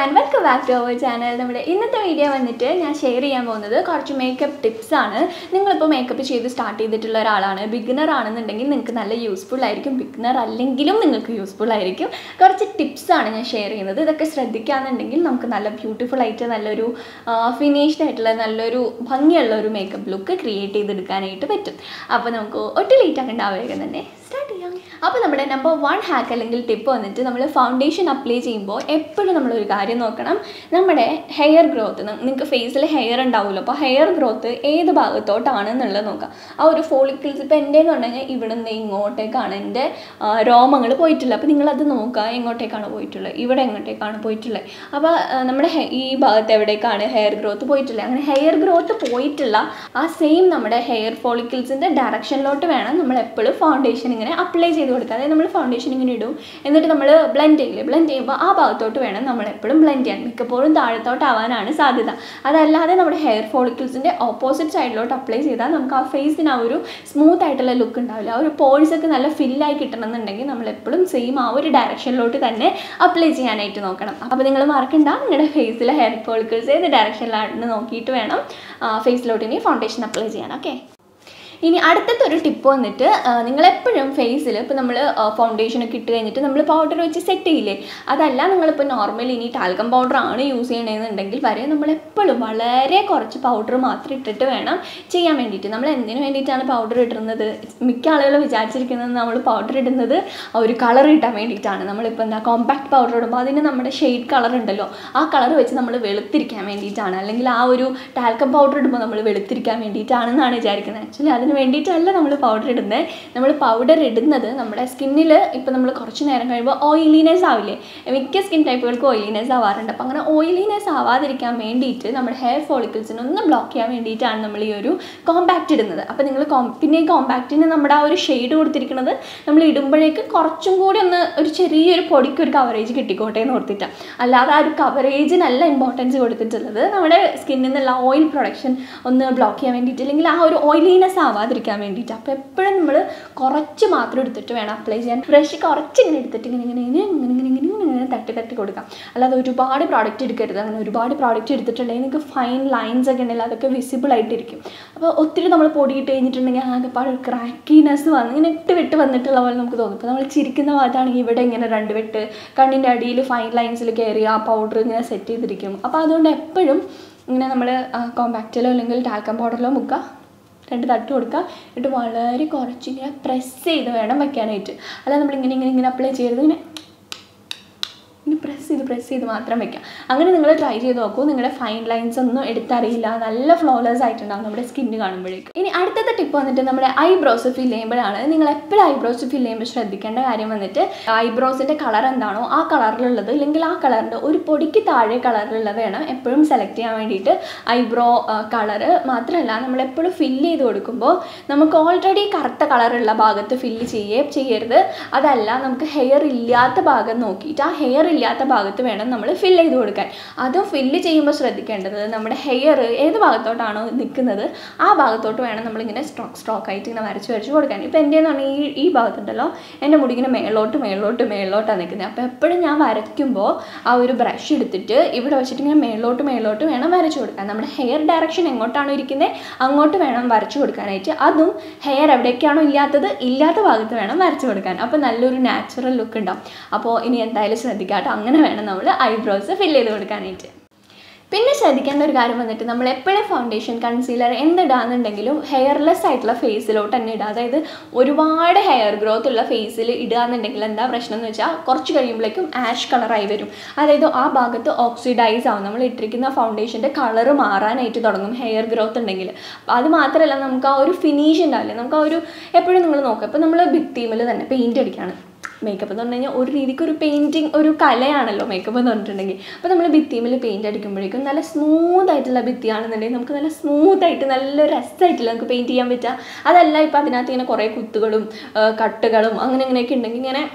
and welcome back to our channel നമ്മുടെ ഇന്നത്തെ video വന്നിട്ട് ഞാൻ ഷെയർ ചെയ്യാൻ പോകുന്നത് കുറച്ച് മേക്കപ്പ് ടിപ്സ് ആണ് നിങ്ങളിപ്പോൾ മേക്കപ്പ് ചെയ്ത് സ്റ്റാർട്ട് ചെയ്തിട്ടുള്ള ഒരാളാണ് ബിഗിനർ ആണെന്നുണ്ടെങ്കിൽ നിങ്ങൾക്ക് നല്ല യൂസ്ഫുൾ ആയിരിക്കും ബിഗിനർ അല്ലെങ്കിലും നിങ്ങൾക്ക് യൂസ്ഫുൾ ആയിരിക്കും കുറച്ച് ടിപ്സ് ആണ് ഞാൻ ഷെയർ ചെയ്യുന്നത് ഇതൊക്കെ ശ്രദ്ധിക്കുകയാണെന്നുണ്ടെങ്കിൽ നമുക്ക് നല്ല ബ്യൂട്ടിഫുൾ ആയിട്ട് നല്ലൊരു ഫിനിഷ്ഡ് ആയിട്ടുള്ള നല്ലൊരു ഭംഗിയുള്ള ഒരു മേക്കപ്പ് ലുക്ക് ക്രിയേറ്റ് ചെയ്തെടുക്കാനായിട്ട് പറ്റും അപ്പോൾ നമുക്ക് ഒട്ടും ലേറ്റ് ആക്കേണ്ട വേഗം തന്നെ സ്റ്റാർട്ട് ചെയ്യാം അപ്പോൾ നമ്മുടെ നമ്പർ വൺ ഹാക്ക് അല്ലെങ്കിൽ ടിപ്പ് വന്നിട്ട് നമ്മൾ ഫൗണ്ടേഷൻ അപ്ലൈ ചെയ്യുമ്പോൾ എപ്പോഴും നമ്മളൊരു കാര്യം നോക്കണം നമ്മുടെ ഹെയർ ഗ്രോത്ത് നിങ്ങൾക്ക് ഫേസിൽ ഹെയർ ഉണ്ടാവുമല്ലോ അപ്പോൾ ഹെയർ ഗ്രോത്ത് ഏത് ഭാഗത്തോട്ടാണ് എന്നുള്ളത് നോക്കാം ആ ഒരു ഫോളിക്കിൾസ് ഇപ്പോൾ എൻ്റെ എന്ന് പറഞ്ഞു കഴിഞ്ഞാൽ ഇവിടെ നിന്ന് ഇങ്ങോട്ടേക്കാണ് എൻ്റെ രോമങ്ങൾ പോയിട്ടുള്ളത് അപ്പോൾ നിങ്ങളത് നോക്കുക എങ്ങോട്ടേക്കാണ് പോയിട്ടുള്ളത് ഇവിടെ എങ്ങോട്ടേക്കാണ് പോയിട്ടുള്ളത് അപ്പോൾ ആ, നമ്മുടെ ഹെ- ഈ ഭാഗത്ത് എവിടേക്കാണ് ഹെയർ ഗ്രോത്ത് പോയിട്ടുള്ളത് അങ്ങനെ ഹെയർ ഗ്രോത്ത് പോയിട്ടുള്ള ആ സെയിം നമ്മുടെ ഹെയർ ഫോളിക്കിൾസിൻ്റെ ഡയറക്ഷനിലോട്ട് വേണം നമ്മൾ എപ്പോഴും ഫൗണ്ടേഷൻ ഇങ്ങനെ അപ്ലൈ ചെയ്ത് കൊടുക്കുക അതായത് നമ്മൾ ഫൗണ്ടേഷൻ ഇങ്ങനെ ഇടും എന്നിട്ട് നമ്മൾ ബ്ലെൻഡ് ചെയ്യില്ലേ ബ്ലെൻഡ് ചെയ്യുമ്പോൾ ആ ഭാഗത്തോട്ട് വേണം നമ്മൾ എപ്പോഴും ബ്ലെൻഡ് ചെയ്യാൻ മിക്കപ്പോഴും താഴത്തോട്ടാവാനാണ് സാധ്യത അതല്ലാതെ നമ്മുടെ ഹെയർ ഫോളിക്കിൾസിൻ്റെ ഓപ്പോസിറ്റ് സൈഡിലോട്ട് അപ്ലൈ ചെയ്താൽ നമുക്ക് ആ ഫേസിന് ആ ഒരു സ്മൂത്ത് ആയിട്ടുള്ള ലുക്ക് ഉണ്ടാവില്ല ആ ഒരു പോൾസ് ഒക്കെ നല്ല ഫില്ലായി കിട്ടണമെന്നുണ്ടെങ്കിൽ നമ്മൾ എപ്പോഴും സെയിം ആ ഒരു ഡയറക്ഷനിലോട്ട് തന്നെ അപ്ലൈ ചെയ്യാനായിട്ട് നോക്കണം അപ്പോൾ നിങ്ങൾ മറക്കണ്ട നിങ്ങളുടെ ഫേസിലെ ഹെയർ ഫോളിക്കിൾസ് ഏത് ഡയറക്ഷനിലാണെന്ന് നോക്കിയിട്ട് വേണം ഫേസിലോട്ട് ഇനി ഫൗണ്ടേഷൻ അപ്ലൈ ചെയ്യാൻ ഓക്കെ ഇനി അടുത്തത്തെ ഒരു ടിപ്പ് വന്നിട്ട് നിങ്ങളെപ്പോഴും ഫേസിൽ ഇപ്പോൾ നമ്മൾ ഫൗണ്ടേഷനൊക്കെ ഇട്ട് കഴിഞ്ഞിട്ട് നമ്മൾ പൗഡർ വെച്ച് സെറ്റ് ചെയ്യില്ലേ അതല്ല നിങ്ങളിപ്പോൾ നോർമലി ഇനി ടാൽക്കം പൗഡർ ആണ് യൂസ് ചെയ്യണമെന്നുണ്ടെങ്കിൽ വരെ നമ്മളെപ്പോഴും വളരെ കുറച്ച് പൗഡർ മാത്രം ഇട്ടിട്ട് വേണം ചെയ്യാൻ വേണ്ടിയിട്ട് നമ്മൾ എന്തിനു വേണ്ടിയിട്ടാണ് പൗഡർ ഇടുന്നത് മിക്ക ആളുകളും വിചാരിച്ചിരിക്കുന്നത് നമ്മൾ പൗഡർ ഇടുന്നത് ആ ഒരു കളർ കിട്ടാൻ വേണ്ടിയിട്ടാണ് നമ്മളിപ്പോൾ എന്താ കോമ്പാക്ട് പൗഡർ ഇടുമ്പോൾ അതിന് നമ്മുടെ ഷെയ്ഡ് കളർ ഉണ്ടല്ലോ ആ കളർ വെച്ച് നമ്മൾ വെളുത്തിരിക്കാൻ വേണ്ടിയിട്ടാണ് അല്ലെങ്കിൽ ആ ഒരു ടാൽക്കം പൗഡർ ഇടുമ്പോൾ നമ്മൾ വെളുത്തിരിക്കാൻ വേണ്ടിയിട്ടാണെന്നാണ് വിചാരിക്കുന്നത് ആക്ച്വലി അതിന് വേണ്ടിയിട്ടല്ല നമ്മൾ പൗഡർ ഇടുന്നത് നമ്മൾ പൗഡർ ഇടുന്നത് നമ്മുടെ സ്കിന്നിൽ ഇപ്പോൾ നമ്മൾ കുറച്ച് നേരം കഴിയുമ്പോൾ ഓയിലിനെസ് ആവില്ലേ മിക്ക സ്കിൻ ടൈപ്പുകൾക്ക് ഓയിലിനെസ് ആവാറുണ്ട് അപ്പോൾ അങ്ങനെ ഓയിലിനെസ് ആവാതിരിക്കാൻ വേണ്ടിയിട്ട് നമ്മുടെ ഹെയർ ഫോളിക്കിൾസിനെ ഒന്ന് ബ്ലോക്ക് ചെയ്യാൻ വേണ്ടിയിട്ടാണ് നമ്മൾ ഈ ഒരു കോമ്പാക്റ്റ് ഇടുന്നത് അപ്പോൾ നിങ്ങൾ കോം പിന്നെ ഈ കോമ്പാക്റ്റിന് നമ്മുടെ ആ ഒരു ഷെയ്ഡ് കൊടുത്തിരിക്കുന്നത് നമ്മൾ ഇടുമ്പോഴേക്ക് കുറച്ചും കൂടി ഒന്ന് ഒരു ചെറിയൊരു പൊടിക്ക് ഒരു കവറേജ് കിട്ടിക്കോട്ടെ എന്ന് ഓർത്തിട്ടാണ് അല്ലാതെ ആ ഒരു കവറേജിനല്ല ഇമ്പോർട്ടൻസ് കൊടുത്തിട്ടുള്ളത് നമ്മുടെ സ്കിന്നിൽ നിന്നുള്ള ഓയിൽ പ്രൊഡക്ഷൻ ഒന്ന് ബ്ലോക്ക് ചെയ്യാൻ വേണ്ടിയിട്ട് അല്ലെങ്കിൽ ആ ഒരു ഓയിലിനെസ് ആവാതിരിക്കാൻ വേണ്ടിയിട്ട് അപ്പോൾ എപ്പോഴും നമ്മൾ കുറച്ച് മാത്രം എടുത്തിട്ട് വേണം അപ്ലൈ ചെയ്യാൻ ഫ്രഷ് കുറച്ച് ഇങ്ങനെ എടുത്തിട്ട് ഇങ്ങനെ ഇങ്ങനെ ഇങ്ങനെ ഇങ്ങനെ ഇങ്ങനെ ഇങ്ങനെ ഇങ്ങനെ ഇങ്ങനെ തട്ടി തട്ടി കൊടുക്കാം അല്ലാതെ ഒരുപാട് പ്രോഡക്റ്റ് എടുക്കരുത് അങ്ങനെ ഒരുപാട് പ്രോഡക്റ്റ് എടുത്തിട്ടുണ്ടെങ്കിൽ നിങ്ങൾക്ക് ഫൈൻ ലൈൻസ് ഒക്കെ ഉണ്ടെങ്കിൽ അതൊക്കെ വിസിബിൾ ആയിട്ടിരിക്കും അപ്പോൾ ഒത്തിരി നമ്മൾ പൊടിയിട്ട് കഴിഞ്ഞിട്ടുണ്ടെങ്കിൽ ആകെപ്പാട് ക്രാക്കിനെസ് വന്ന് ഇങ്ങനെ ഇട്ട് വിട്ട് വന്നിട്ടുള്ള പോലെ നമുക്ക് തോന്നും ഇപ്പോൾ നമ്മൾ ചിരിക്കുന്ന ഭാഗത്താണെങ്കിൽ ഇവിടെ ഇങ്ങനെ രണ്ട് വെട്ട് കണ്ണിൻ്റെ അടിയിൽ ഫൈൻ ലൈൻസിൽ കയറി ആ പൗഡർ ഇങ്ങനെ സെറ്റ് ചെയ്തിരിക്കും അപ്പോൾ അതുകൊണ്ട് എപ്പോഴും ഇങ്ങനെ നമ്മൾ കോമ്പാക്റ്റിലോ അല്ലെങ്കിൽ ടാൽക്കം പൗഡറിലോ മുക്കുക രണ്ട് തട്ട് കൊടുക്കുക എന്നിട്ട് വളരെ കുറച്ച് ഇങ്ങനെ പ്രസ് ചെയ്ത് വേണം വെക്കാനായിട്ട് അല്ലാതെ നമ്മളിങ്ങനെ ഇങ്ങനെ ഇങ്ങനെ അപ്ലൈ ചെയ്യരുത് ഇങ്ങനെ ഇനി പ്രസ് ചെയ്ത് പ്രസ് ചെയ്ത് മാത്രം വെക്കാം അങ്ങനെ നിങ്ങൾ ട്രൈ ചെയ്ത് നോക്കൂ നിങ്ങളുടെ ഫൈൻ ലൈൻസ് ഒന്നും എടുത്തറിയില്ല നല്ല ഫ്ലോലെസ് ആയിട്ടുണ്ടാകും നമ്മുടെ സ്കിന്ന് കാണുമ്പോഴേക്കും ഇനി അടുത്തത്തെ ടിപ്പ് വന്നിട്ട് നമ്മുടെ ഐബ്രോസ് ഫിൽ ചെയ്യുമ്പോഴാണ് നിങ്ങൾ എപ്പോഴും ഐബ്രോസ് ഫിൽ ചെയ്യുമ്പോൾ ശ്രദ്ധിക്കേണ്ട കാര്യം വന്നിട്ട് ഐബ്രോസിൻ്റെ കളർ എന്താണോ ആ കളറിലുള്ളത് അല്ലെങ്കിൽ ആ കളറിൻ്റെ ഒരു പൊടിക്ക് താഴെ കളറിലുള്ളത് വേണം എപ്പോഴും സെലക്ട് ചെയ്യാൻ വേണ്ടിയിട്ട് ഐബ്രോ കളറ് മാത്രമല്ല നമ്മൾ എപ്പോഴും ഫില്ല് ചെയ്ത് കൊടുക്കുമ്പോൾ നമുക്ക് ഓൾറെഡി കറുത്ത കളറുള്ള ഭാഗത്ത് ഫില്ല് ചെയ്യേ ചെയ്യരുത് അതല്ല നമുക്ക് ഹെയർ ഇല്ലാത്ത ഭാഗം നോക്കിയിട്ട് ആ ഹെയർ ഇല്ലാത്ത ഭാഗത്ത് വേണം നമ്മൾ ഫില്ല് ചെയ്ത് കൊടുക്കാൻ അതും ഫില്ല് ചെയ്യുമ്പോൾ ശ്രദ്ധിക്കേണ്ടത് നമ്മുടെ ഹെയർ ഏത് ഭാഗത്തോട്ടാണോ നിൽക്കുന്നത് ആ ഭാഗത്തോട്ട് വേണം നമ്മളിങ്ങനെ സ്ട്രോക്ക് സ്ട്രോക്ക് ആയിട്ട് ഇങ്ങനെ വരച്ച് വരച്ച് കൊടുക്കാൻ ഇപ്പോൾ എൻ്റെ എന്ന് പറഞ്ഞാൽ ഈ ഈ ഭാഗത്തുണ്ടല്ലോ എൻ്റെ മുടി ഇങ്ങനെ മേളോട്ട് മേളോട്ട് മേളോട്ടാണ് നിൽക്കുന്നത് അപ്പോൾ എപ്പോഴും ഞാൻ വരയ്ക്കുമ്പോൾ ആ ഒരു ബ്രഷ് എടുത്തിട്ട് ഇവിടെ വെച്ചിട്ട് ഇങ്ങനെ മേളോട്ട് മേളോട്ട് വേണം വരച്ച് കൊടുക്കാൻ നമ്മുടെ ഹെയർ ഡയറക്ഷൻ എങ്ങോട്ടാണോ ഇരിക്കുന്നത് അങ്ങോട്ട് വേണം വരച്ച് കൊടുക്കാനായിട്ട് അതും ഹെയർ എവിടേക്കാണോ ഇല്ലാത്തത് ഇല്ലാത്ത ഭാഗത്ത് വേണം വരച്ച് കൊടുക്കാൻ അപ്പോൾ നല്ലൊരു നാച്ചുറൽ ലുക്ക് ഉണ്ടാവും അപ്പോൾ ഇനി എന്തായാലും ശ്രദ്ധിക്കാം കേട്ടോ അങ്ങനെ വേണം നമ്മൾ ഐബ്രോസ് ഫില്ല് ചെയ്ത് കൊടുക്കാനായിട്ട് പിന്നെ ശ്രദ്ധിക്കേണ്ട ഒരു കാര്യം വന്നിട്ട് നമ്മൾ എപ്പോഴും ഫൗണ്ടേഷൻ കൺസീലർ എന്തിടാന്നുണ്ടെങ്കിലും ഹെയർലെസ് ആയിട്ടുള്ള ഫേസിലോട്ട് തന്നെ ഇടുക അതായത് ഒരുപാട് ഹെയർ ഗ്രോത്ത് ഉള്ള ഫേസിൽ ഇടുകയെന്നുണ്ടെങ്കിൽ എന്താ പ്രശ്നം എന്ന് വെച്ചാൽ കുറച്ച് കഴിയുമ്പോഴേക്കും ആഷ് കളറായി വരും അതായത് ആ ഭാഗത്ത് ഓക്സിഡൈസ് ആവും നമ്മൾ ഇട്ടിരിക്കുന്ന ഫൗണ്ടേഷൻ്റെ കളർ മാറാനായിട്ട് തുടങ്ങും ഹെയർ ഗ്രോത്ത് ഉണ്ടെങ്കിൽ അപ്പോൾ അത് മാത്രമല്ല നമുക്ക് ആ ഒരു ഫിനിഷ് ഉണ്ടാവില്ല നമുക്ക് ആ ഒരു എപ്പോഴും നിങ്ങൾ നോക്കുക ഇപ്പോൾ നമ്മൾ ഭിത്തിയിൽ തന്നെ പെയിൻറ്റ് അടിക്കുകയാണ് മേക്കപ്പ് എന്ന് പറഞ്ഞു കഴിഞ്ഞാൽ ഒരു രീതിക്ക് ഒരു പെയിൻറ്റിങ് ഒരു കലയാണല്ലോ മേക്കപ്പ് എന്ന് പറഞ്ഞിട്ടുണ്ടെങ്കിൽ അപ്പോൾ നമ്മൾ ഭിത്തിയിൽ പെയിൻറ്റ് അടിക്കുമ്പോഴേക്കും നല്ല സ്മൂത്ത് ആയിട്ടുള്ള ഭിത്തിയാണെന്നുണ്ടെങ്കിൽ നമുക്ക് നല്ല സ്മൂത്ത് ആയിട്ട് നല്ല രസമായിട്ടില്ല നമുക്ക് പെയിൻറ്റ് ചെയ്യാൻ പറ്റുക അതല്ല ഇപ്പോൾ അതിനകത്ത് ഇങ്ങനെ കുറേ കുത്തുകളും ആ, കട്ടുകളും അങ്ങനെ ഇങ്ങനെയൊക്കെ ഉണ്ടെങ്കിൽ ഇങ്ങനെ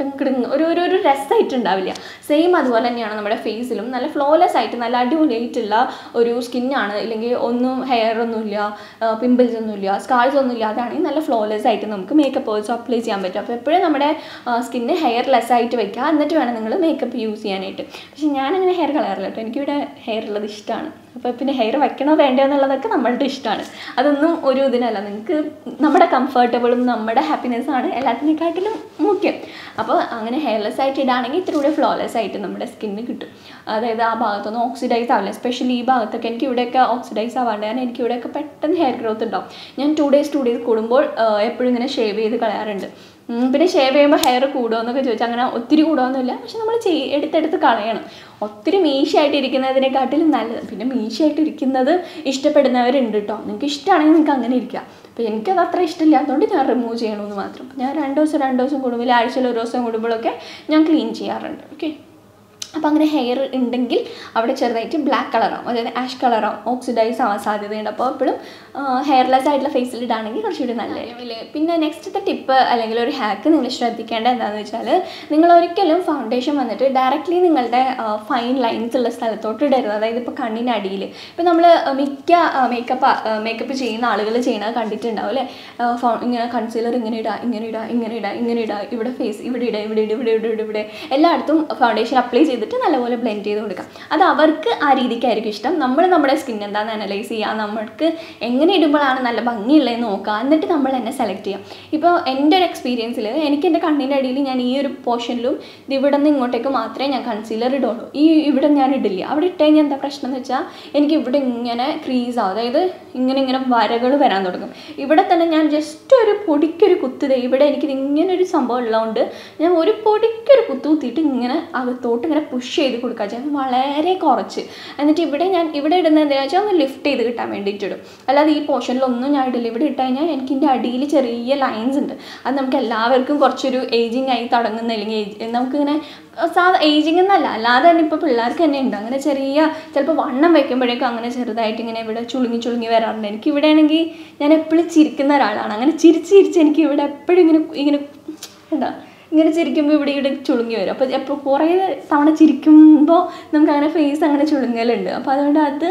കിടും കിടും ഒരു ഒരു ഒരു രസമായിട്ടുണ്ടാവില്ല സെയിം അതുപോലെ തന്നെയാണ് നമ്മുടെ ഫേസിലും നല്ല ഫ്ലോലെസ് ആയിട്ട് നല്ല അടിപൊളിയായിട്ടുള്ള ഒരു സ്കിന്നാണ് ഇല്ലെങ്കിൽ ഒന്നും ഹെയർ ഒന്നുമില്ല പിമ്പിൾസ് ഒന്നുമില്ല സ്കാൾസ് ഒന്നും ഇല്ലാതാണെങ്കിൽ നല്ല ഫ്ലോലെസ് ആയിട്ട് നമുക്ക് മേക്കപ്പ് ഓൾസോ അപ്ലൈ ചെയ്യാൻ പറ്റും അപ്പോൾ എപ്പോഴും നമ്മുടെ സ്കിന്ന് ഹെയർ ലെസ് ആയിട്ട് വെക്കുക എന്നിട്ട് വേണം നിങ്ങൾ മേക്കപ്പ് യൂസ് ചെയ്യാനായിട്ട് പക്ഷേ ഞാനങ്ങനെ ഹെയർ കളറില്ല കേട്ടോ എനിക്കിവിടെ ഹെയർ ഉള്ളത് ഇഷ്ടമാണ് അപ്പോൾ പിന്നെ ഹെയർ വെക്കണോ വേണ്ടോ എന്നുള്ളതൊക്കെ നമ്മളുടെ ഇഷ്ടമാണ് അതൊന്നും ഒരു ഇതിനല്ല നിങ്ങൾക്ക് നമ്മുടെ കംഫർട്ടബിളും നമ്മുടെ ഹാപ്പിനെസ്സാണ് എല്ലാത്തിനെക്കാട്ടിലും മുഖ്യം അപ്പോൾ അങ്ങനെ ഹെയർലെസ് ആയിട്ട് ഇടാണെങ്കിൽ ഇത്തിരി കൂടെ ഫ്ലോലെസ് ആയിട്ട് നമ്മുടെ സ്കിന്ന് കിട്ടും അതായത് ആ ഭാഗത്തൊന്നും ഓക്സിഡൈസ് ആവില്ല സ്പെഷ്യലി ഈ ഭാഗത്തൊക്കെ എനിക്ക് ഇവിടെയൊക്കെ ഓക്സിഡൈസ് ആവാണ്ട് കാരണം എനിക്ക് ഇവിടെയൊക്കെ പെട്ടെന്ന് ഹെയർ ഗ്രോത്ത് ഉണ്ടാവും ഞാൻ ടു ഡേയ്സ് ടു ഡേയ്സ് കൂടുമ്പോൾ എപ്പോഴും ഇങ്ങനെ ഷേവ് ചെയ്ത് കളയാറുണ്ട് ഉം, പിന്നെ ഷേവ് ചെയ്യുമ്പോൾ ഹെയർ കൂടുമോ എന്നൊക്കെ ചോദിച്ചാൽ അങ്ങനെ ഒത്തിരി കൂടുമൊന്നുമില്ല പക്ഷെ നമ്മൾ ചെയ് എടുത്തെടുത്ത് കളയണം ഒത്തിരി മീശയായിട്ട് ഇരിക്കുന്നതിനെക്കാട്ടിലും നല്ലത് പിന്നെ മീശയായിട്ട് ഇരിക്കുന്നത് ഇഷ്ടപ്പെടുന്നവരുണ്ട് കേട്ടോ നിങ്ങൾക്ക് ഇഷ്ടമാണെങ്കിൽ നിങ്ങൾക്ക് അങ്ങനെ ഇരിക്കാം അപ്പോൾ എനിക്കത് അത്ര ഇഷ്ടമില്ല അതുകൊണ്ട് ഞാൻ റിമൂവ് ചെയ്യണമെന്ന് മാത്രം ഞാൻ രണ്ട് ദിവസം രണ്ട് ദിവസം കൂടുമ്പോൾ ആഴ്ചയിൽ ഒരു ദിവസം കൂടുമ്പോഴൊക്കെ ഞാൻ ക്ലീൻ ചെയ്യാറുണ്ട് ഓക്കെ അപ്പോൾ അങ്ങനെ ഹെയർ ഉണ്ടെങ്കിൽ അവിടെ ചെറുതായിട്ട് ബ്ലാക്ക് കളറാവും അതായത് ആഷ് കളറാവും ഓക്സിഡൈസ് ആവാൻ സാധ്യതയുണ്ട് അപ്പോൾ എപ്പോഴും ഹെയർലെസ് ആയിട്ടുള്ള ഫേസിൽ ഇടാണെങ്കിൽ കുറച്ചുകൂടി നല്ലതായിരിക്കും പിന്നെ നെക്സ്റ്റത്തെ ടിപ്പ് അല്ലെങ്കിൽ ഒരു ഹാക്ക് നിങ്ങൾ ശ്രദ്ധിക്കേണ്ട എന്താണെന്ന് വെച്ചാൽ നിങ്ങൾ ഒരിക്കലും ഫൗണ്ടേഷൻ വന്നിട്ട് ഡയറക്റ്റ്ലി നിങ്ങളുടെ ഫൈൻ ലൈൻസ് ഉള്ള സ്ഥലത്തോട്ട് ഇടരുത് അതായത് ഇപ്പോൾ കണ്ണിൻ്റെ അടിയിൽ ഇപ്പോൾ നമ്മൾ മിക്ക മേക്കപ്പ് മേക്കപ്പ് ചെയ്യുന്ന ആളുകൾ ചെയ്യണത് കണ്ടിട്ടുണ്ടാവും അല്ലേ ഫൗ ഇങ്ങനെ കൺസീലർ ഇങ്ങനെ ഇടുക ഇങ്ങനെ ഇടുക ഇങ്ങനെ ഇടുക ഇങ്ങനെ ഇടുക ഇവിടെ ഫേസ് ഇവിടെ ഇടുക ഇവിടെ ഇടുക ഇവിടെ ഇവിടെ ഇവിടെ എല്ലായിടത്തും ഫൗണ്ടേഷൻ അപ്ലൈ ചെയ്തിട്ട് നല്ലപോലെ ബ്ലെൻഡ് ചെയ്ത് കൊടുക്കാം അത് അവർക്ക് ആ രീതിക്കായിരിക്കും ഇഷ്ടം നമ്മൾ നമ്മുടെ സ്കിൻ എന്താണെന്ന് അനലൈസ് ചെയ്യുക നമ്മൾക്ക് എങ്ങനെ ഇടുമ്പോഴാണ് നല്ല ഭംഗിയുള്ളതെന്ന് നോക്കുക എന്നിട്ട് നമ്മൾ എന്നെ സെലക്ട് ചെയ്യാം ഇപ്പോൾ എൻ്റെ ഒരു എക്സ്പീരിയൻസിൽ എനിക്ക് എൻ്റെ കണ്ണിൻ്റെ അടിയിൽ ഞാൻ ഈ ഒരു പോർഷനിലും ഇത് ഇവിടെ നിന്ന് ഇങ്ങോട്ടേക്ക് മാത്രമേ ഞാൻ കൺസീലർ ഇടുള്ളൂ ഈ ഇവിടെ ഞാൻ ഇടില്ല അവിടെ ഇട്ട് കഴിഞ്ഞാൽ എന്താ പ്രശ്നം എന്ന് വെച്ചാൽ എനിക്ക് ഇവിടെ ഇങ്ങനെ ക്രീസ് ആവും അതായത് ഇങ്ങനെ ഇങ്ങനെ വരകൾ വരാൻ തുടങ്ങും ഇവിടെ തന്നെ ഞാൻ ജസ്റ്റ് ഒരു പൊടിക്കൊരു കുത്ത് ദേ ഇവിടെ എനിക്കിത് ഇങ്ങനെ ഒരു സംഭവം ഉള്ളതുകൊണ്ട് ഞാൻ ഒരു പൊടിക്കൊരു കുത്ത് കുത്തിയിട്ട് ഇങ്ങനെ അകത്തോട്ട് ഇങ്ങനെ പുഷ് ചെയ്ത് കൊടുക്കുക ചെയ്യാൻ വളരെ കുറച്ച് എന്നിട്ട് ഇവിടെ ഞാൻ ഇവിടെ ഇടുന്നത് എന്തിനാ വെച്ചാൽ ഒന്ന് ലിഫ്റ്റ് ചെയ്ത് കിട്ടാൻ വേണ്ടിയിട്ട് ഇടും അല്ലാതെ ഈ പോർഷനിലൊന്നും ഞാൻ ഇടില്ല ഇവിടെ ഇട്ട് കഴിഞ്ഞാൽ എനിക്ക് ഇതിൻ്റെ അടിയിൽ ചെറിയ ലൈൻസ് ഉണ്ട് അത് നമുക്ക് എല്ലാവർക്കും കുറച്ചൊരു ഏജിങ് ആയി തുടങ്ങുന്ന അല്ലെങ്കിൽ ഏജ് നമുക്കിങ്ങനെ സാധാ ഏജിങ് എന്നല്ല അല്ലാതെ തന്നെ ഇപ്പോൾ പിള്ളേർക്ക് തന്നെ ഉണ്ട് അങ്ങനെ ചെറിയ ചിലപ്പോൾ വണ്ണം വെക്കുമ്പോഴേക്കും അങ്ങനെ ചെറുതായിട്ട് ഇങ്ങനെ ഇവിടെ ചുളുങ്ങി ചുളുങ്ങി വരാറുണ്ട് എനിക്ക് ഇവിടെ ആണെങ്കിൽ ഞാൻ എപ്പോഴും ചിരിക്കുന്ന ഒരാളാണ് അങ്ങനെ ചിരിച്ച് ചിരിച്ച് എനിക്ക് ഇവിടെ എപ്പോഴും ഇങ്ങനെ ഇങ്ങനെ എന്താ ഇങ്ങനെ ചിരിക്കുമ്പോൾ ഇവിടെ ഇവിടെ ചുളുങ്ങി വരും അപ്പോൾ എപ്പോൾ കുറേ തവണ ചിരിക്കുമ്പോൾ നമുക്ക് അങ്ങനെ ഫേസ് അങ്ങനെ ചുളുങ്ങലുണ്ട് അപ്പോൾ അതുകൊണ്ട് അത്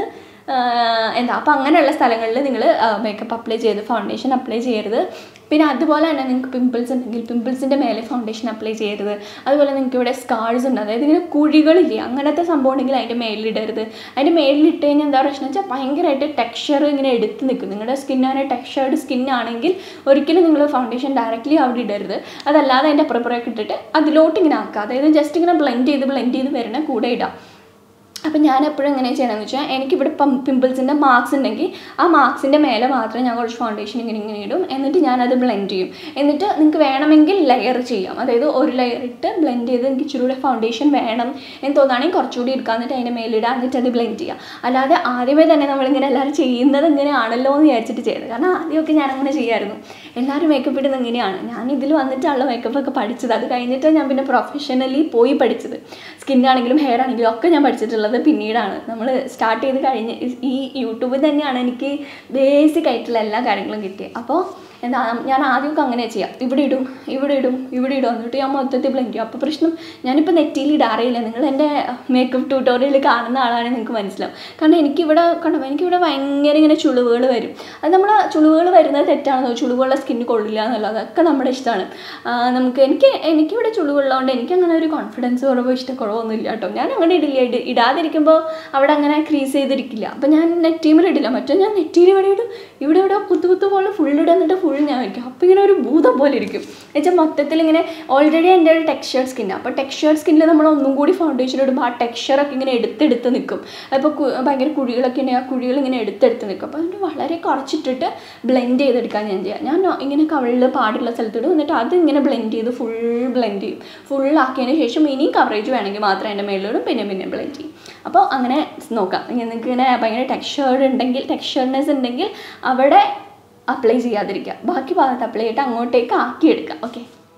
ആഹ് എന്താ അപ്പോൾ അങ്ങനെയുള്ള സ്ഥലങ്ങളിൽ നിങ്ങൾ മേക്കപ്പ് അപ്ലൈ ചെയ്ത് ഫൗണ്ടേഷൻ അപ്ലൈ ചെയ്യരുത് പിന്നെ അതുപോലെ തന്നെ നിങ്ങൾക്ക് പിമ്പിൾസ് ഉണ്ടെങ്കിൽ പിമ്പിൾസിൻ്റെ മേലെ ഫൗണ്ടേഷൻ അപ്ലൈ ചെയ്യരുത് അതുപോലെ നിങ്ങൾക്ക് ഇവിടെ സ്കാർസ് ഉണ്ട് അതായത് ഇങ്ങനെ കുഴികളില്ലേ അങ്ങനത്തെ സംഭവം ഉണ്ടെങ്കിൽ അതിൻ്റെ മേലിടരുത് അതിൻ്റെ മേലിട്ട് കഴിഞ്ഞാൽ എന്താ പ്രശ്നം വെച്ചാൽ ഭയങ്കരമായിട്ട് ടെക്സ്ചർ ഇങ്ങനെ എടുത്ത് നിൽക്കും നിങ്ങളുടെ സ്കിന്നാണ് ടെക്സ്ചേർഡ് സ്കിന്നാണെങ്കിൽ ഒരിക്കലും നിങ്ങൾ ഫൗണ്ടേഷൻ ഡയറക്റ്റ്ലി അവിടെ ഇടരുത് അതല്ലാതെ അതിൻ്റെ അപ്പുറപ്പുറമൊക്കെ ഇട്ടിട്ട് അതിലോട്ട് ഇങ്ങനെ ആക്കുക അതായത് ജസ്റ്റ് ഇങ്ങനെ ബ്ലെൻഡ് ചെയ്ത് ബ്ലെൻഡ് ചെയ്ത് വരണ കൂടെ ഇടാം അപ്പം ഞാൻ എപ്പോഴും എങ്ങനെ ചെയ്യണമെന്ന് വെച്ചാൽ എനിക്കിവിടെ പം പിമ്പിൾസിൻ്റെ മാർക്സ് ഉണ്ടെങ്കിൽ ആ മാർക്സിൻ്റെ മേലെ മാത്രമേ ഞാൻ കുറച്ച് ഫൗണ്ടേഷൻ ഇങ്ങനെ ഇങ്ങനെ ഇടും എന്നിട്ട് ഞാനത് ബ്ലെൻഡ് ചെയ്യും എന്നിട്ട് നിങ്ങൾക്ക് വേണമെങ്കിൽ ലെയർ ചെയ്യാം അതായത് ഒരു ലെയർ ഇട്ട് ബ്ലെൻഡ് ചെയ്ത് എനിക്ക് ഇച്ചിരി കൂടെ ഫൗണ്ടേഷൻ വേണം എന്ന് തോന്നുകയാണെങ്കിൽ കുറച്ചുകൂടി എടുക്കുക എന്നിട്ട് അതിൻ്റെ മേലിടുക എന്നിട്ട് അത് ബ്ലെൻഡ് ചെയ്യുക അല്ലാതെ ആദ്യമേ തന്നെ നമ്മളിങ്ങനെ എല്ലാവരും ചെയ്യുന്നത് ഇങ്ങനെയാണല്ലോ എന്ന് വിചാരിച്ചിട്ട് ചെയ്തത് കാരണം ആദ്യമൊക്കെ ഞാൻ അങ്ങനെ ചെയ്യായിരുന്നു എല്ലാവരും മേക്കപ്പ് ഇടുന്നത് ഇങ്ങനെയാണ് ഞാൻ ഇതിൽ വന്നിട്ടുള്ള മേക്കപ്പ് ഒക്കെ പഠിച്ചത് അത് കഴിഞ്ഞിട്ട് ഞാൻ പിന്നെ പ്രൊഫഷണലി പോയി പഠിച്ചത് സ്കിന്നാണെങ്കിലും ഹെയർ ആണെങ്കിലും ഒക്കെ ഞാൻ പഠിച്ചിട്ടുള്ളത് പിന്നീടാണ് നമ്മൾ സ്റ്റാർട്ട് ചെയ്ത് കഴിഞ്ഞ് ഈ യൂട്യൂബിൽ തന്നെയാണ് എനിക്ക് ബേസിക് ആയിട്ടുള്ള എല്ലാ കാര്യങ്ങളും കിട്ടിയത് അപ്പോൾ എന്താ ഞാൻ ആദ്യമൊക്കെ അങ്ങനെ ചെയ്യാം ഇവിടെ ഇടും ഇവിടെ ഇടും ഇവിടെ ഇടും എന്നിട്ട് ഞാൻ മൊത്തത്തിൽ ബ്ലെൻഡ് ചെയ്യും അപ്പോൾ പ്രശ്നം ഞാനിപ്പോൾ നെറ്റിയിൽ ഇടാറില്ല നിങ്ങൾ എൻ്റെ മേക്കപ്പ് ട്യൂട്ടോറിയൽ കാണുന്ന ആളാണെങ്കിൽ നിങ്ങൾക്ക് മനസ്സിലാവും കാരണം എനിക്കിവിടെ കണ്ടോ എനിക്കിവിടെ ഭയങ്കര ഇങ്ങനെ ചുളിവുകൾ വരും അത് നമ്മൾ ചുളിവുകൾ വരുന്നത് തെറ്റാണെന്നോ ചുളിവുള്ള സ്കിന്ന് കൊള്ളില്ല എന്നല്ലോ അതൊക്കെ നമ്മുടെ ഇഷ്ടമാണ് ആ, നമുക്ക് എനിക്ക് എനിക്കിവിടെ ചുളിവുള്ളതുകൊണ്ട് എനിക്ക് അങ്ങനെ ഒരു കോൺഫിഡൻസ് കുറവോ ഇഷ്ടക്കുറവൊന്നും ഇല്ല കേട്ടോ ഞാൻ അങ്ങനെ ഇടില്ല ഇട് ഇടാതിരിക്കുമ്പോൾ അവിടെ അങ്ങനെ ക്രീസ് ചെയ്തിരിക്കില്ല അപ്പോൾ ഞാൻ നെറ്റീമിൽ ഇടില്ല മറ്റേ ഞാൻ നെറ്റിയിൽ ഇവിടെ ഇടും ഇവിടെ ഇവിടെ കുത്തു കുത്തു പോലെ ഫുൾ ഇടുക എന്നിട്ട് ഫുൾ ഞാൻ വയ്ക്കും അപ്പോൾ ഇങ്ങനെ ഒരു ഭൂതം പോലെ ഇരിക്കും എന്നുവെച്ചാൽ മൊത്തത്തിൽ ഇങ്ങനെ ഓൾറെഡി എൻ്റെ ഒരു ടെക്സ്ചേർഡ് സ്കിന്നാണ് അപ്പോൾ ടെക്സ്ചേർഡ് സ്കിന്നിൽ നമ്മൾ ഒന്നും കൂടി ഫൗണ്ടേഷൻ ഇടുമ്പോൾ ആ ടെക്സ്ചറൊക്കെ ഇങ്ങനെ എടുത്തെടുത്ത് നിൽക്കും അപ്പോൾ കു- ഭയങ്കര കുഴികളൊക്കെ ഉണ്ടെങ്കിൽ ആ കുഴികൾ ഇങ്ങനെ എടുത്തെടുത്ത് നിൽക്കും അപ്പോൾ അതുകൊണ്ട് വളരെ കുറച്ചിട്ടിട്ട് ബ്ലെൻഡ് ചെയ്തെടുക്കാൻ ഞാൻ ചെയ്യാം ഞാൻ ഇങ്ങനെ കവിളിൽ പാടുള്ള സ്ഥലത്തിടും എന്നിട്ട് അത് ഇങ്ങനെ ബ്ലെൻഡ് ചെയ്ത് ഫുൾ ബ്ലെൻഡ് ചെയ്യും ഫുൾ ആക്കിയതിന് ശേഷം ഇനിയും കവറേജ് വേണമെങ്കിൽ മാത്രം എൻ്റെ മേളിലിടും പിന്നെ പിന്നെ ബ്ലെൻഡ് ചെയ്യും അപ്പോൾ അങ്ങനെ നോക്കാം ഇങ്ങനെ നിങ്ങൾക്ക് ഇങ്ങനെ ഭയങ്കര ടെക്സ്ചേർഡ് ഉണ്ടെങ്കിൽ ടെക്സ്ചേർഡ്നെസ് ഉണ്ടെങ്കിൽ അവിടെ അപ്ലൈ ചെയ്യാതിരിക്കുക ബാക്കി ഭാഗത്ത് അപ്ലൈ ചെയ്തിട്ട് അങ്ങോട്ടേക്ക് ആക്കിയെടുക്കുക ഓക്കെ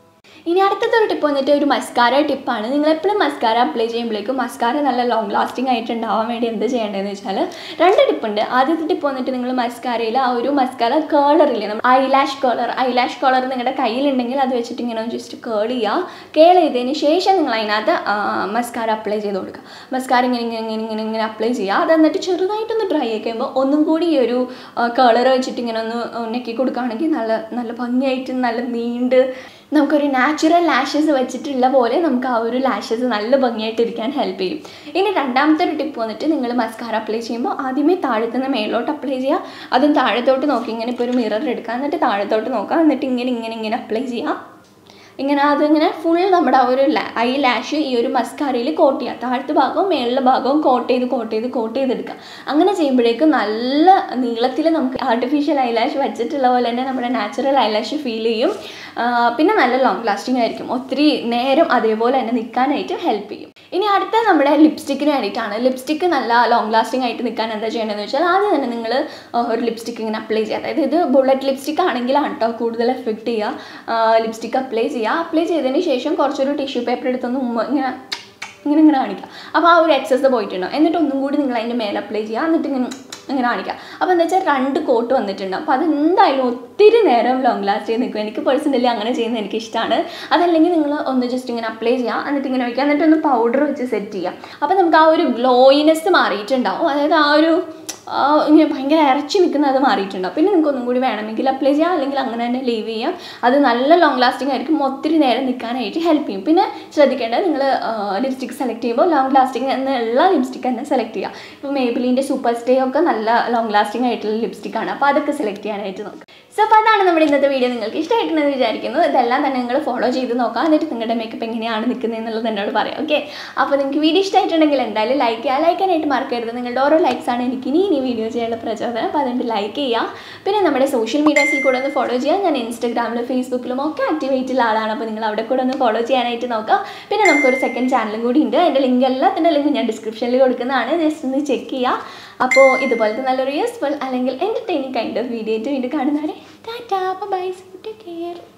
ഇനി അടുത്തത് ഒരു ടിപ്പ് വന്നിട്ട് ഒരു മസ്കാര ടിപ്പാണ് നിങ്ങൾ എപ്പോഴും മസ്കാര അപ്ലൈ ചെയ്യുമ്പോഴേക്കും മസ്കാര നല്ല ലോങ് ലാസ്റ്റിംഗ് ആയിട്ട് ഉണ്ടാവാൻ വേണ്ടി എന്ത് ചെയ്യേണ്ടതെന്ന് വെച്ചാൽ രണ്ട് ടിപ്പുണ്ട് ആദ്യത്തെ ടിപ്പ് വന്നിട്ട് നിങ്ങൾ മസ്കാരയിൽ ആ ഒരു മസ്കാര കേളറില്ലേ നമ്മൾ ഐലാഷ് കേളർ ഐലാഷ് കേളർ നിങ്ങളുടെ കയ്യിലുണ്ടെങ്കിൽ അത് വെച്ചിട്ട് ഇങ്ങനെ ജസ്റ്റ് കേൾ ചെയ്യുക കേൾ ചെയ്തതിന് ശേഷം നിങ്ങൾ അതിനകത്ത് മസ്കാര അപ്ലൈ ചെയ്ത് കൊടുക്കുക മസ്കാര ഇങ്ങനെ ഇങ്ങനെ ഇങ്ങനെ ഇങ്ങനെ ഇങ്ങനെ അപ്ലൈ ചെയ്യുക അത് എന്നിട്ട് ചെറുതായിട്ടൊന്ന് ഡ്രൈ ആക്കി കഴിയുമ്പോൾ ഒന്നും കൂടി ഈ ഒരു കേളർ വെച്ചിട്ട് ഇങ്ങനെ ഒന്ന് നെക്കി കൊടുക്കുകയാണെങ്കിൽ നല്ല നല്ല ഭംഗിയായിട്ട് നല്ല നീണ്ട് നമുക്കൊരു നാച്ചുറൽ ലാഷസ് വെച്ചിട്ടുള്ള പോലെ നമുക്ക് ആ ഒരു ലാഷസ് നല്ല ഭംഗിയായിട്ട് ഇരിക്കാൻ ഹെൽപ്പ് ചെയ്യും ഇനി രണ്ടാമത്തെ ഒരു ടിപ്പ് വന്നിട്ട് നിങ്ങൾ മസ്കാര അപ്ലൈ ചെയ്യുമ്പോൾ ആദ്യമേ താഴത്തു നിന്ന് മേലോട്ട് അപ്ലൈ ചെയ്യുക അതും താഴത്തോട്ട് നോക്കി ഇങ്ങനെ ഇപ്പോൾ ഒരു മിറർ എടുക്കുക എന്നിട്ട് താഴത്തോട്ട് നോക്കുക എന്നിട്ട് ഇങ്ങനെ ഇങ്ങനെ ഇങ്ങനെ അപ്ലൈ ചെയ്യുക ഇങ്ങനെ അതിങ്ങനെ ഫുൾ നമ്മുടെ ആ ഒരു ഐ ലാഷ് ഈ ഒരു മസ്കാരയിൽ കോട്ട് ചെയ്യുക താഴത്തെ ഭാഗവും മേളിലെ ഭാഗവും കോട്ട് ചെയ്ത് കോട്ട് ചെയ്ത് കോട്ട് ചെയ്തെടുക്കുക അങ്ങനെ ചെയ്യുമ്പോഴേക്കും നല്ല നീളത്തിൽ നമുക്ക് ആർട്ടിഫിഷ്യൽ ഐ ലാഷ് വെച്ചിട്ടുള്ള പോലെ തന്നെ നമ്മുടെ നാച്ചുറൽ ഐ ലാഷ് ഫീൽ ചെയ്യും പിന്നെ നല്ല ലോങ് ലാസ്റ്റിംഗ് ആയിരിക്കും ഒത്തിരി നേരം അതേപോലെ തന്നെ നിൽക്കാനായിട്ട് ഹെൽപ്പ് ചെയ്യും ഇനി അടുത്ത നമ്മുടെ ലിപ്സ്റ്റിക്കിന് വേണ്ടിയിട്ടാണ് ലിപ്സ്റ്റിക്ക് നല്ല ലോങ് ലാസ്റ്റിംഗ് ആയിട്ട് നിൽക്കാൻ എന്താ ചെയ്യേണ്ടതെന്ന് വെച്ചാൽ ആദ്യം തന്നെ നിങ്ങൾ ഒരു ലിപ്സ്റ്റിക്ക് ഇങ്ങനെ അപ്ലൈ ചെയ്യുക അതായത് ഇത് ബുള്ളറ്റ് ലിപ്സ്റ്റിക് ആണെങ്കിലാണ് കേട്ടോ കൂടുതൽ എഫക്റ്റ് ചെയ്യുക ലിപ്സ്റ്റിക്ക് അപ്ലൈ ചെയ്യുക അപ്ലൈ ചെയ്തതിന് ശേഷം കുറച്ചൊരു ടിഷ്യൂ പേപ്പർ എടുത്തൊന്ന് ഉമ്മ ഇങ്ങനെ ഇങ്ങനെ ഇങ്ങനെ കാണിക്കുക അപ്പോൾ ആ ഒരു എക്സസ് പോയിട്ടുണ്ടാവും എന്നിട്ട് ഒന്നും കൂടി നിങ്ങൾ അതിൻ്റെ മേലെ അപ്ലൈ ചെയ്യുക എന്നിട്ട് ഇങ്ങനെ ഇങ്ങനെ കാണിക്കുക അപ്പോൾ എന്താ വെച്ചാൽ രണ്ട് കോട്ട് വന്നിട്ടുണ്ട് അപ്പോൾ അത് എന്തായാലും ഒത്തിരി നേരം ലോങ് ലാസ്റ്റ് ചെയ്ത് നിൽക്കും എനിക്ക് പേഴ്സണലി അങ്ങനെ ചെയ്യുന്നത് എനിക്ക് ഇഷ്ടമാണ് അതല്ലെങ്കിൽ നിങ്ങൾ ഒന്ന് ജസ്റ്റ് ഇങ്ങനെ അപ്ലൈ ചെയ്യുക എന്നിട്ട് ഇങ്ങനെ വയ്ക്കുക എന്നിട്ട് ഒന്ന് പൗഡർ വെച്ച് സെറ്റ് ചെയ്യുക അപ്പോൾ നമുക്ക് ആ ഒരു ഗ്ലോയിനെസ് മാറിയിട്ടുണ്ടാവും അതായത് ആ ഒരു ഇങ്ങനെ ഭയങ്കര ഇറച്ചി നിൽക്കുന്നത് മാറിയിട്ടുണ്ടാവും പിന്നെ നിങ്ങൾക്ക് ഒന്നും കൂടി വേണമെങ്കിൽ അപ്ലൈ ചെയ്യാം അല്ലെങ്കിൽ അങ്ങനെ തന്നെ ലീവ് ചെയ്യാം അത് നല്ല ലോങ് ലാസ്റ്റിംഗ് ആയിരിക്കും ഒത്തിരി നേരം നിൽക്കാനായിട്ട് ഹെൽപ്പ് ചെയ്യും പിന്നെ ശ്രദ്ധിക്കേണ്ടത് നിങ്ങൾ ലിപ്സ്റ്റിക് സെലക്ട് ചെയ്യുമ്പോൾ ലോങ് ലാസ്റ്റിംഗ് എന്നുള്ള ലിപ്സ്റ്റിക് തന്നെ സെലക്ട് ചെയ്യുക ഇപ്പോൾ മേബിലിൻ്റെ സൂപ്പർ സ്റ്റേ ഒക്കെ നല്ല ലോങ് ലാസ്റ്റിംഗ് ആയിട്ടുള്ള ലിപ്സ്റ്റിക് ആണ് അപ്പോൾ അതൊക്കെ സെലക്ട് ചെയ്യാനായിട്ട് നോക്കുക സോ അപ്പോൾ അതാണ് നമ്മുടെ ഇന്നത്തെ വീഡിയോ നിങ്ങൾക്ക് ഇഷ്ടമായിട്ടുണ്ടെന്ന് വിചാരിക്കുന്നു ഇതെല്ലാം തന്നെ നിങ്ങൾ ഫോളോ ചെയ്ത് നോക്കാം എന്നിട്ട് നിങ്ങളുടെ മേക്കപ്പ് എങ്ങനെയാണ് നിൽക്കുന്നത് എന്നുള്ളത് എന്നോട് പറയാം ഓക്കെ അപ്പോൾ നിങ്ങൾക്ക് വീഡിയോ ഇഷ്ടമായിട്ടുണ്ടെങ്കിൽ എന്തായാലും ലൈക്ക് ചെയ്യുക ലൈക്ക് ചെയ്യാനായിട്ട് മറക്കരുത് നിങ്ങളുടെ ഓരോ ലൈക്സ് ആണ് എനിക്ക് ഇനി ഇനി വീഡിയോ ചെയ്യാനുള്ള പ്രചോദനം അപ്പോൾ അതുകൊണ്ട് ലൈക്ക് ചെയ്യുക പിന്നെ നമ്മുടെ സോഷ്യൽ മീഡിയാസിൽ കൂടെ ഒന്ന് ഫോളോ ചെയ്യുക ഞാൻ ഇൻസ്റ്റാഗ്രാമിലും ഫേസ്ബുക്കിലും ഒക്കെ ആക്ടിവേറ്റുള്ള ആളാണ് അപ്പോൾ നിങ്ങൾ അവിടെ കൂടെ ഒന്ന് ഫോളോ ചെയ്യാനായിട്ട് നോക്കുക പിന്നെ നമുക്കൊരു സെക്കൻഡ് ചാനലും കൂടി ഉണ്ട് അതിൻ്റെ ലിങ്ക് എല്ലാത്തിൻ്റെ ലിങ്ക് ഞാൻ ഡിസ്ക്രിപ്ഷനിൽ കൊടുക്കുന്നതാണ് ജസ്റ്റ് ഒന്ന് ചെക്ക് ചെയ്യുക അപ്പോൾ ഇതുപോലത്തെ നല്ലൊരു യൂസ്ഫുൾ അല്ലെങ്കിൽ എൻ്റർടൈനിങ് കൈൻഡ് ഓഫ് വീഡിയോ ആയിട്ട് വീണ്ടും കാണുന്നവരെ ടാറ്റാ ബൈ ടേക്ക് കെയർ